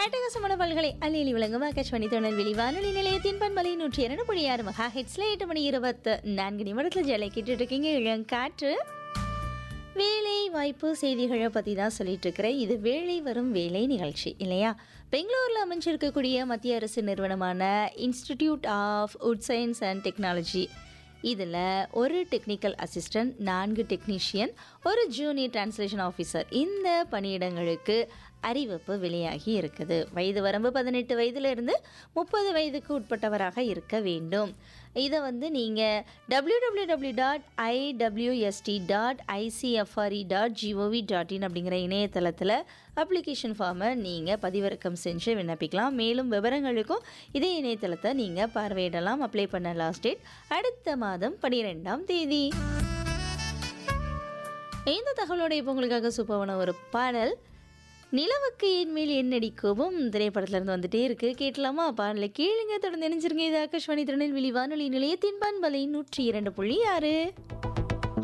அட்டகாசமான பல்களை அள்ளியலி விளங்கும் ஆகாஷ்வாணி தொழில்வெளி வானொலி நிலையத்தின் பண்பலை நூற்றி இரண்டு புள்ளி ஆறு மகா ஹெட்ஸ்ல எட்டு மணி இருபத்து நான்கு நிமிடத்தில் ஜலை கேட்டுட்டு இருக்கீங்க இளங்காற்று வேலை வாய்ப்பு செய்திகளை பற்றி தான் சொல்லிட்டு இருக்கிறேன் இது வேலை வரும் வேலை நிகழ்ச்சி இல்லையா பெங்களூரில் அமைஞ்சிருக்கக்கூடிய மத்திய அரசு நிறுவனமான institute of wood science and technology இதில் ஒரு டெக்னிக்கல் அசிஸ்டன்ட் நான்கு டெக்னீஷியன் ஒரு ஜூனியர் டிரான்ஸ்லேஷன் ஆஃபீஸர் இந்த பணியிடங்களுக்கு அறிவிப்பு வெளியாகி இருக்குது வயது வரம்பு பதினெட்டு வயதிலிருந்து முப்பது வயதுக்கு உட்பட்டவராக இருக்க வேண்டும் இதை வந்து நீங்கள் W W W dot IWST dot ICFRE dot GOV dot IN அப்படிங்கிற இணையதளத்தில் அப்ளிகேஷன் ஃபார்மை நீங்கள் பதிவிறக்கம் செஞ்சு விண்ணப்பிக்கலாம் மேலும் விவரங்களுக்கும் இதே இணையதளத்தை நீங்கள் பார்வையிடலாம் அப்ளை பண்ண லாஸ்ட் டேட் அடுத்த மாதம் பனிரெண்டாம் தேதி இந்த தகவலோட இப்போ உங்களுக்காக சூப்பரான ஒரு பாடல் நிலவுக்கு என் மேல் என்னடி கோபம் திரைப்படத்துல இருந்து வந்துட்டே இருக்கு கேட்கலாமா பாடல கேளுங்க தொடர்ந்து நினைச்சிருங்க இது ஆகாஷ்வாணி திருநெல்வேலி வானொலி நிலையத்தின் பண்பலை நூற்றி இரண்டு புள்ளி ஆறு